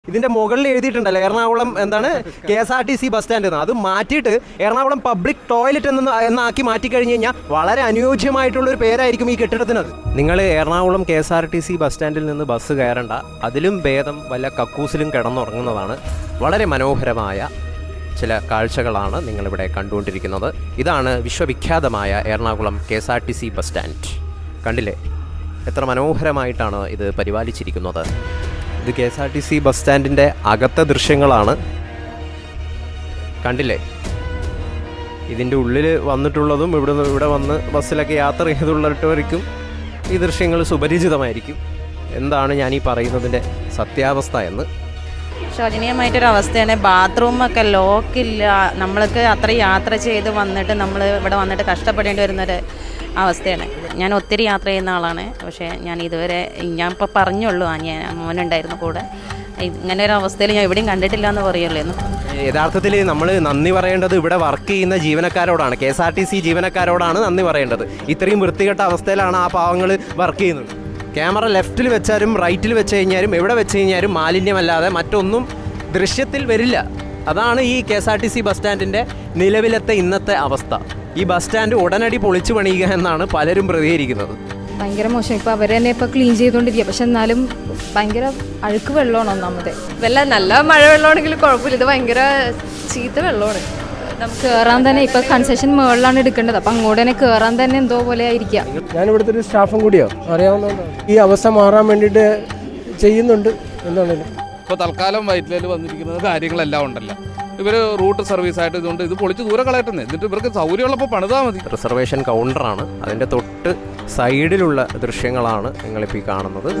ഇതിന്റെ മുകളിൽ എഴുതിയിട്ടുണ്ടല്ലോ എറണാകുളം എന്താണ് K S R T C bus stand എന്ന് അത് മാറ്റിയിട്ട് എറണാകുളം പബ്ലിക് ടോയ്ലറ്റ് എന്ന് എന്നാക്കി മാറ്റി കഴിഞ്ഞ് കഴിഞ്ഞാൽ വളരെ അനുയോജ്യമായിട്ടുള്ള ഒരു പേരായിരിക്കും ഈ കെട്ടിടത്തിനത് നിങ്ങൾ Ernakulam K S R T C bus സ്റ്റാൻഡിൽ നിന്ന് ബസ് കയറണ്ട അതിലും ഭേദം വല്ല കക്കൂസിലും കിടന്നുറങ്ങുന്നതാണ് വളരെ മനോഹരമായ ചില കാഴ്ചകളാണ് നിങ്ങളിവിടെ കണ്ടുകൊണ്ടിരിക്കുന്നത് ഇതാണ് വിശ്വവിഖ്യാതമായ Ernakulam K S R T C bus stand കണ്ടില്ലേ എത്ര മനോഹരമായിട്ടാണ് ഇത് പരിപാലിച്ചിരിക്കുന്നത് ഇത് K S R T C bus സ്റ്റാൻഡിൻ്റെ അകത്തെ ദൃശ്യങ്ങളാണ് കണ്ടില്ലേ ഇതിൻ്റെ ഉള്ളിൽ വന്നിട്ടുള്ളതും ഇവിടെ ഇവിടെ വന്ന് ബസ്സിലൊക്കെ യാത്ര ചെയ്തുള്ളിട്ടവർക്കും ഈ ദൃശ്യങ്ങൾ സുപരിചിതമായിരിക്കും എന്താണ് ഞാൻ ഈ പറയുന്നതിൻ്റെ സത്യാവസ്ഥ എന്ന് ശോചനീയമായിട്ടൊരു അവസ്ഥയാണ് ബാത്റൂമൊക്കെ ലോക്കില്ല നമ്മൾക്ക് അത്ര യാത്ര ചെയ്ത് വന്നിട്ട് നമ്മൾ ഇവിടെ വന്നിട്ട് കഷ്ടപ്പെടേണ്ടി വരുന്നൊരു അവസ്ഥയാണ് ഞാൻ ഒത്തിരി യാത്ര ചെയ്യുന്ന ആളാണ് പക്ഷേ ഞാൻ ഇതുവരെ ഞാൻ ഇപ്പോൾ പറഞ്ഞുള്ളൂ ആ ഞാൻ മോനുണ്ടായിരുന്നു കൂടെ ഇങ്ങനെ ഒരു അവസ്ഥയിൽ ഞാൻ എവിടെയും കണ്ടിട്ടില്ല എന്ന് പറയുള്ളൂ യഥാർത്ഥത്തിൽ നമ്മൾ നന്ദി പറയേണ്ടത് ഇവിടെ വർക്ക് ചെയ്യുന്ന ജീവനക്കാരോടാണ് K S R T C ജീവനക്കാരോടാണ് നന്ദി പറയേണ്ടത് ഇത്രയും വൃത്തികെട്ട അവസ്ഥയിലാണ് ആ പാവങ്ങൾ വർക്ക് ചെയ്യുന്നത് ക്യാമറ ലെഫ്റ്റിൽ വെച്ചാലും റൈറ്റിൽ വെച്ച് കഴിഞ്ഞാലും എവിടെ വെച്ച് കഴിഞ്ഞാലും മാലിന്യമല്ലാതെ മറ്റൊന്നും ദൃശ്യത്തിൽ വരില്ല അതാണ് ഈ K S R T C bus സ്റ്റാൻഡിൻ്റെ നിലവിലത്തെ ഇന്നത്തെ അവസ്ഥ ഈ ബസ് സ്റ്റാൻഡ് ഉടനടി പൊളിച്ചു പണിയുക എന്നാണ് പലരും പ്രതികരിക്കുന്നത് ഭയങ്കര മോശം ഇപ്പൊ അവർ തന്നെ ഇപ്പൊ ക്ലീൻ ചെയ്തുകൊണ്ടിരിക്കുക പക്ഷെ എന്നാലും ഭയങ്കര അഴുക്ക് വെള്ളമാണ് ഒന്നാമത് വല്ല നല്ല മഴ വെള്ളമാണെങ്കിൽ കുഴപ്പമില്ല ഇത് ഭയങ്കര ചീത്ത വെള്ളമാണ് നമുക്ക് കയറാൻ തന്നെ ഇപ്പൊ കൺസെഷൻ മുകളിലാണ് എടുക്കേണ്ടത് അപ്പൊ അങ്ങോട്ട് തന്നെ കയറാൻ തന്നെ എന്തോ പോലെ ആയിരിക്കാം ഞാൻ ഇവിടുത്തെ ഒരു സ്റ്റാഫും കൂടിയാണ് അറിയാവുന്നതുകൊണ്ടാണ് ഈ അവസ്ഥ മാറാൻ വേണ്ടിയിട്ട് ചെയ്യുന്നുണ്ട് എന്താണേലും ഇപ്പോൾ തൽക്കാലം വൈറ്റിലേൽ വന്നിരിക്കുന്നത് കാര്യങ്ങളെല്ലാം ഉണ്ടല്ലോ ഇവർ റൂട്ട് സർവീസ് ആയിട്ട് ഇതുകൊണ്ട് ഇത് പൊളിച്ച് ദൂരെ കളയട്ടെന്ന് എന്നിട്ട് ഇവർക്ക് സൗകര്യമുള്ളപ്പോൾ പണിതാൽ മതി റിസർവേഷൻ കൗണ്ടറാണ് അതിൻ്റെ തൊട്ട് സൈഡിലുള്ള ദൃശ്യങ്ങളാണ് നിങ്ങളിപ്പോൾ ഈ കാണുന്നത്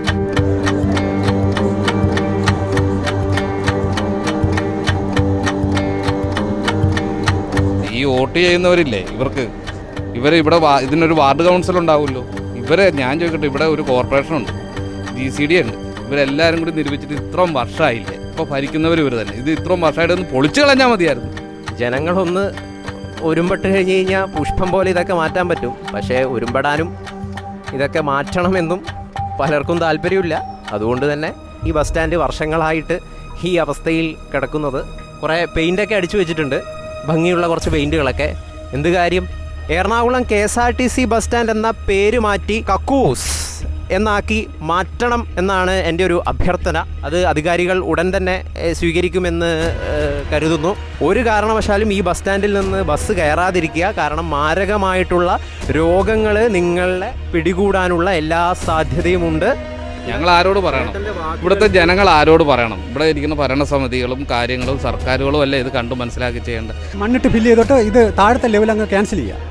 ഈ വോട്ട് ചെയ്യുന്നവരില്ലേ ഇവർക്ക് ഇവർ ഇവിടെ വാ- ഇതിനൊരു വാർഡ് കൗൺസിൽ ഉണ്ടാവുമല്ലോ ഇവരെ ഞാൻ ചോദിക്കട്ടെ ഇവിടെ ഒരു കോർപ്പറേഷൻ ഉണ്ട് ജി സി ഡി ഉണ്ട് ഇവരെല്ലാവരും കൂടി നിർമ്മിച്ചിട്ട് ഇത്രയും വർഷമായില്ലേ ഇപ്പോൾ ഭരിക്കുന്നവർ ഇവർ തന്നെ ഇത് ഇത്രയും വർഷമായിട്ട് ഒന്ന് പൊളിച്ചു കളഞ്ഞാൽ മതിയായിരുന്നു ജനങ്ങളൊന്ന് ഒരുമ്പെട്ട് കഴിഞ്ഞ് കഴിഞ്ഞാൽ പുഷ്പം പോലെ ഇതൊക്കെ മാറ്റാൻ പറ്റും പക്ഷേ ഒരുമ്പെടാനും ഇതൊക്കെ മാറ്റണമെന്നും പലർക്കും താല്പര്യമില്ല അതുകൊണ്ട് തന്നെ ഈ ബസ് സ്റ്റാൻഡ് വർഷങ്ങളായിട്ട് ഈ അവസ്ഥയിൽ കിടക്കുന്നത് കുറേ പെയിൻ്റൊക്കെ അടിച്ചു വെച്ചിട്ടുണ്ട് ഭംഗിയുള്ള കുറച്ച് പെയിൻറ്റുകളൊക്കെ എന്ത് കാര്യം Ernakulam K S R T C bus stand എന്ന പേര് മാറ്റി കക്കൂസ് എന്നാക്കി മാറ്റണം എന്നാണ് എൻ്റെ ഒരു അഭ്യർത്ഥന അത് അധികാരികൾ ഉടൻ തന്നെ ഏഹ്, സ്വീകരിക്കുമെന്ന് ഏഹ്, കരുതുന്നു ഒരു കാരണവശാലും ഈ ബസ് സ്റ്റാൻഡിൽ നിന്ന് ബസ് കയറാതിരിക്കുക കാരണം മാരകമായിട്ടുള്ള രോഗങ്ങൾ നിങ്ങളെ പിടികൂടാനുള്ള എല്ലാ സാധ്യതയുമുണ്ട് ഞങ്ങൾ ആരോട് പറയണം ഇവിടുത്തെ ജനങ്ങൾ ആരോട് പറയണം ഇവിടെ ഇരിക്കുന്ന ഭരണസമിതികളും കാര്യങ്ങളും സർക്കാരുകളും അല്ലേ ഇത് കണ്ടു മനസ്സിലാക്കി ചെയ്യേണ്ടത് മണ്ണിട്ട് ഫില്ല് ചെയ്തിട്ട് ഇത് താഴത്തെ ലെവൽ അങ്ങ് ക്യാൻസൽ ചെയ്യുക